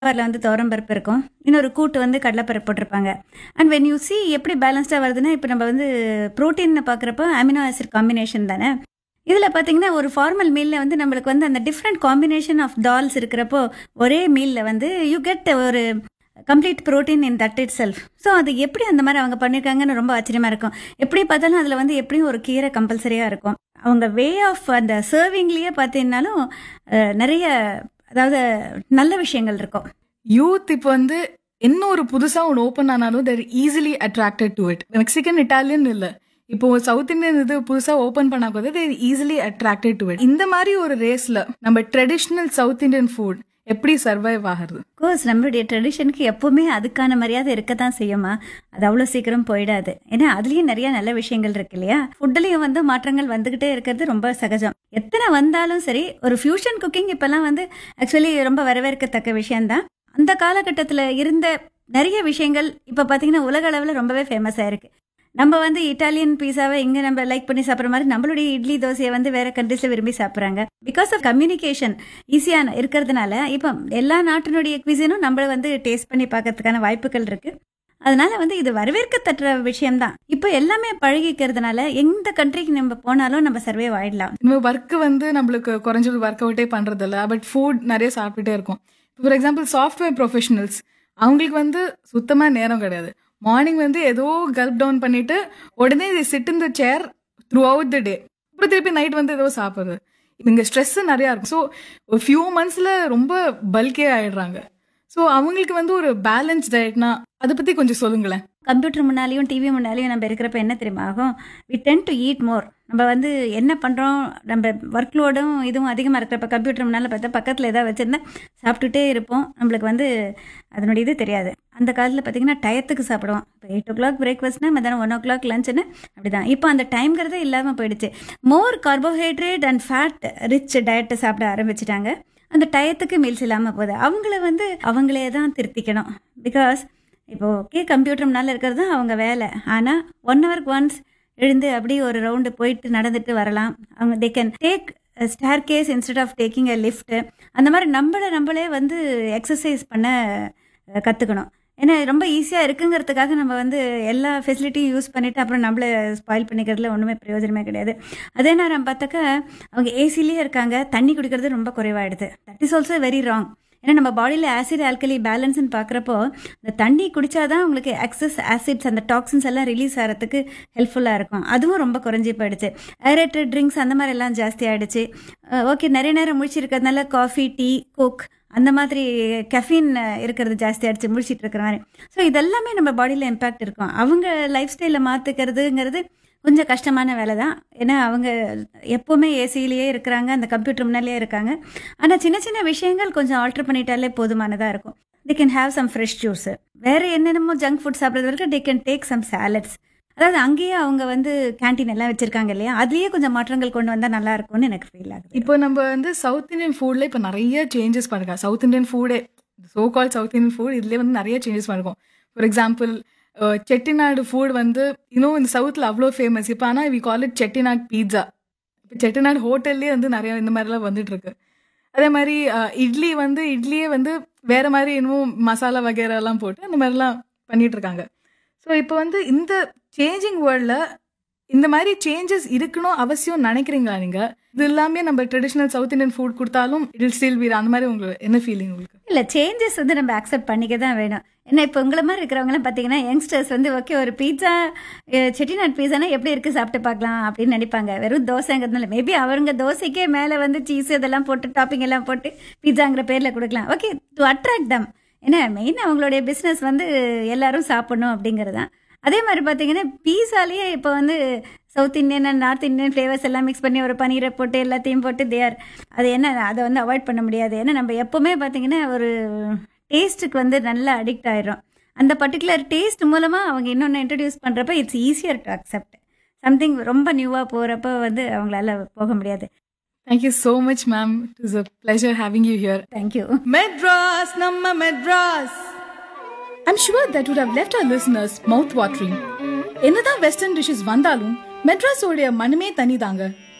அதில் வந்து துவரம்பருப்பு இருக்கும் இன்னொரு கூட்டு வந்து கடலைப்பருப்பு போட்டிருப்பாங்க அண்ட் வென் யூ சி எப்படி பேலன்ஸ்டாக வருதுன்னா இப்போ நம்ம வந்து ப்ரோட்டீன் பார்க்குறப்போ அமினோ ஆசிட் காம்பினேஷன் தானே இதில் பார்த்தீங்கன்னா ஒரு ஃபார்மல் மீலில் வந்து நம்மளுக்கு வந்து அந்த டிஃப்ரெண்ட் காம்பினேஷன் ஆஃப் டால்ஸ் இருக்கிறப்போ ஒரே மீலில் வந்து யூ கெட் ஒரு complete protein in that itself so அது எப்படி அந்த மாதிரி அவங்க பண்ணியிருக்காங்கன்னு ரொம்ப ஆச்சரியமாக இருக்கும் எப்படி பார்த்தாலும் அதில் வந்து எப்படியும் ஒரு கீரை கம்பல்சரியாக இருக்கும் அவங்க வே ஆஃப் அந்த சர்விங்லேயே பார்த்தீங்கன்னாலும் அஹ், நிறைய அதாவது நல்ல விஷயங்கள் இருக்கும் யூத் இப்போ வந்து என்ன ஒரு புதுசா ஒன்று ஓப்பன் ஆனாலும் they're easily attracted to it Mexican Italian இல்ல இப்போ சவுத் இந்தியன் இது புதுசா ஓப்பன் பண்ணா கூட they're easily attracted to it இந்த மாதிரி ஒரு ரேஸ்ல நம்ம ட்ரெடிஷ்னல் சவுத் இந்தியன் ஃபுட் எப்படி சர்வைவ் ஆகுறது கோர்ஸ் நம்மளுடைய ட்ரெடிஷனுக்கு எப்பவுமே அதுக்கான மரியாதை இருக்க தான் செய்யுமா அது அவ்வளோ சீக்கிரம் போயிடாது ஏன்னா அதுலயும் நிறைய நல்ல விஷயங்கள் இருக்கு இல்லையா ஃபுட்லயும் வந்து மாற்றங்கள் வந்துகிட்டே இருக்கிறது ரொம்ப சகஜம் எத்தனை வந்தாலும் சரி ஒரு ஃபியூஷன் குக்கிங் இப்பெல்லாம் வந்து ஆக்சுவலி ரொம்ப வரவேற்கத்தக்க விஷயம்தான் அந்த காலகட்டத்தில் இருந்த நிறைய விஷயங்கள் இப்போ பார்த்தீங்கன்னா உலக அளவில் ரொம்பவே ஃபேமஸ் ஆயிருக்கு நம்ம வந்து இட்டாலியன் பீஸாவை இங்கே நம்ம லைக் பண்ணி சாப்பிட்ற மாதிரி நம்மளுடைய இட்லி தோசையை வந்து வேற கண்ட்ரீஸில் விரும்பி சாப்பிட்றாங்க பிகாஸ் ஆஃப் கம்யூனிகேஷன் ஈஸியான இருக்கிறதுனால இப்போ எல்லா நாட்டினுடைய குவிசனும் நம்மள வந்து டேஸ்ட் பண்ணி பார்க்கறதுக்கான வாய்ப்புகள் இருக்கு அதனால வந்து இது வரவேற்கத்தக்க விஷயம்தான் இப்போ எல்லாமே பழகிக்கிறதுனால எந்த கண்ட்ரிக்கு நம்ம போனாலும் நம்ம சர்வே ஆயிடலாம் நம்ம ஒர்க் வந்து நம்மளுக்கு குறைஞ்சது ஒர்க் அவுட்டே பண்றது இல்ல பட் ஃபுட் நிறைய சாப்பிட்டுட்டே இருக்கும் ஃபார் எக்ஸாம்பிள் சாஃப்ட்வேர் ப்ரொஃபஷனல்ஸ் அவங்களுக்கு வந்து சுத்தமா நேரம் கிடையாது மார்னிங் வந்து ஏதோ கல்ப் டவுன் பண்ணிட்டு உடனே சிட் இந்த சேர் த்ரூ அவுட் த டே அப்புறம் திருப்பி நைட் வந்து ஏதோ சாப்பிடுறது இங்க ஸ்ட்ரெஸ் நிறைய இருக்கும் ஸோ ஒரு ஃபியூ மந்த்ஸ்ல ரொம்ப பல்கே ஆயிடுறாங்க ஸோ அவங்களுக்கு வந்து ஒரு பேலன்ஸ் டயட்னா அதை பத்தி கொஞ்சம் சொல்லுங்களேன் கம்ப்யூட்டர் முன்னாலேயும் டிவி முன்னாலேயும் நம்ம இருக்கிறப்ப என்ன தெரியுமா ஆகும் we tend to eat more நம்ம வந்து என்ன பண்ணுறோம் நம்ம ஒர்க் லோடும் இதுவும் அதிகமாக இருக்கிறப்ப கம்ப்யூட்டர் முன்னால் பார்த்தா பக்கத்தில் ஏதாவது வச்சுருந்தா சாப்பிட்டுட்டே இருப்போம் நம்மளுக்கு வந்து அதனுடைய இது தெரியாது அந்த காலத்தில் பார்த்தீங்கன்னா டயத்துக்கு சாப்பிடுவோம் இப்போ எயிட் ஓ கிளாக் பிரேக்ஃபாஸ்ட்னா மத்தியானம் ஒன் ஓ கிளாக் லஞ்சுன்னு அப்படிதான் இப்போ அந்த டைம்ங்கிறதே இல்லாமல் போயிடுச்சு more carbohydrate and fat rich டயட்டை சாப்பிட ஆரம்பிச்சிட்டாங்க அந்த டயத்துக்கு மீல்ஸ் இல்லாமல் போகுது அவங்கள வந்து அவங்களே தான் திருத்திக்கணும் பிகாஸ் இப்போ ஓகே கம்ப்யூட்டர் முன்னால் இருக்கிறது தான் அவங்க வேலை ஆனால் ஒன் ஹவருக்கு ஒன்ஸ் எழுந்து அப்படியே ஒரு ரவுண்டு போயிட்டு நடந்துட்டு வரலாம் அவங்க they can take staircase instead of taking a lift அந்த மாதிரி நம்மளை நம்மளே வந்து எக்ஸசைஸ் பண்ண அஹ், கத்துக்கணும் ஏன்னா ரொம்ப ஈஸியாக இருக்குங்கிறதுக்காக நம்ம வந்து எல்லா ஃபெசிலிட்டியும் யூஸ் பண்ணிட்டு அப்புறம் நம்மளை ஸ்பாயில் பண்ணிக்கிறதுல ஒன்றுமே பிரயோஜனமே கிடையாது அதே நேரம் பார்த்தாக்கா அவங்க ஏசிலேயே இருக்காங்க தண்ணி குடிக்கிறது ரொம்ப குறைவாயிடுது that is also very wrong ஏன்னா நம்ம பாடியில் ஆசிட் ஆல்கலி பேலன்ஸ்னு பார்க்குறப்போ இந்த தண்ணி குடிச்சாதான் உங்களுக்கு எக்ஸஸ் ஆசிட்ஸ் அந்த டாக்ஸின்ஸ் எல்லாம் ரிலீஸ் ஆகிறதுக்கு ஹெல்ப்ஃபுல்லாக இருக்கும் அதுவும் ரொம்ப குறைஞ்சி போயிடுச்சு ஏரேட்டட் ட்ரிங்க்ஸ் அந்த மாதிரி எல்லாம் ஜாஸ்தி ஆயிடுச்சு ஓகே நிறைய நேரம் முழிச்சிருக்கிறதுனால காஃபி டீ கோக் அந்த மாதிரி கெஃபின் இருக்கிறது ஜாஸ்தி ஆயிடுச்சு முழிச்சிட்டு இருக்கிற மாதிரி ஸோ இதெல்லாமே நம்ம பாடியில் இம்பாக்ட் இருக்கும் அவங்க லைஃப் ஸ்டைலை மாற்றுக்கிறதுங்கிறது கொஞ்சம் கஷ்டமான வேலை தான் ஏன்னா அவங்க எப்போவுமே ஏசியிலேயே இருக்கிறாங்க அந்த கம்ப்யூட்டர் முன்னாலே இருக்காங்க ஆனால் சின்ன சின்ன விஷயங்கள் கொஞ்சம் ஆல்டர் பண்ணிட்டாலே போதுமானதாக இருக்கும் they can have some fresh juice வேற என்னென்னமோ ஜங்க் ஃபுட் சாப்பிட்றது வரைக்கும் they can take some salads அதாவது அங்கேயே அவங்க வந்து கேண்டீன் எல்லாம் வச்சிருக்காங்க இல்லையா அதுலயே கொஞ்சம் மாற்றங்கள் கொண்டு வந்தால் நல்லா இருக்கும்னு எனக்கு ஃபீல் ஆகுது இப்போ நம்ம வந்து சவுத் இந்தியன் ஃபுட்ல இப்போ நிறைய சேஞ்சஸ் பண்ணிருக்கோம் சவுத் இந்தியன் ஃபுடே so call south Indian food இதுலேயே வந்து நிறைய சேஞ்சஸ் பண்ணிருக்கோம் ஃபார் எக்ஸாம்பிள் செட்டிநாடு ஃபுட் வந்து இன்னும் இந்த சவுத்தில் அவ்வளோ ஃபேமஸ் இப்போ ஆனால் we call it Chettinad pizza இப்போ செட்டிநாடு ஹோட்டல்லே வந்து நிறைய இந்த மாதிரிலாம் வந்துட்டு இருக்கு அதே மாதிரி அஹ், இட்லி வந்து இட்லியே வந்து வேற மாதிரி இன்னும் மசாலா வகைரா எல்லாம் போட்டு அந்த மாதிரிலாம் பண்ணிட்டு இருக்காங்க ஸோ இப்போ வந்து இந்த சேஞ்சிங் வேர்ல்டில் இந்த மாதிரி சேஞ்சஸ் இருக்கணும் அவசியம் நினைக்கிறீங்களா நீங்க இது எல்லாமே நம்ம ட்ரெடிஷனல் சவுத் இந்தியன் ஃபுட் கொடுத்தாலும் இட் ஸ்டில் வீர் அந்த மாதிரி உங்களுக்கு என்ன ஃபீலிங் உங்களுக்கு இல்லை சேஞ்சஸ் வந்து நம்ம அக்செப்ட் பண்ணிக்க தான் வேணும் ஏன்னா இப்போ உங்களை மாதிரி இருக்கிறவங்களாம் பார்த்தீங்கன்னா யங்ஸ்டர்ஸ் வந்து ஓகே ஒரு பீட்சா செட்டிநாட் பீஸானா எப்படி இருக்குது சாப்பிட்டு பார்க்கலாம் அப்படின்னு நினைப்பாங்க வெறும் தோசைங்கிறதுனால மேபி அவங்க தோசைக்கே மேலே வந்து சீஸ் இதெல்லாம் போட்டு டாப்பிங் எல்லாம் போட்டு பீட்சாங்கிற பேரில் கொடுக்கலாம் ஓகே டு அட்ராக்ட் தம் ஏன்னா மெயின் அவங்களுடைய பிஸ்னஸ் வந்து எல்லாரும் சாப்பிடணும் அப்படிங்கிறது தான் அதே மாதிரி பார்த்தீங்கன்னா பீஸாலேயே இப்போ வந்து south Indian and north Indian flavours எல்லாம் மிக்ஸ் பண்ணி ஒரு பனீரை போட்டு எல்லாத்தையும் போட்டு தேர் அது என்ன அதை வந்து அவாய்ட் பண்ண முடியாது ஏன்னா நம்ம எப்போவுமே பார்த்தீங்கன்னா ஒரு டேஸ்ட்டுக்கு வந்து நல்லா அடிக்ட் ஆயிடும் அந்த பர்டிகுலர் டேஸ்ட் மூலமாக அவங்க இன்னொன்று இன்ட்ரடியூஸ் பண்ணுறப்ப it's easier to accept something ரொம்ப நியூவாக போகிறப்ப வந்து அவங்களால போக முடியாது thank you so much ma'am it is a pleasure having you here thank you Madras நம்ம Madras I'm sure that would have left our listeners mouth watering என்னதான் வெஸ்டர்ன் டிஷ்ஷஸ் வந்தாலும் மெட்ராஸோடைய மனமே தனிதாங்க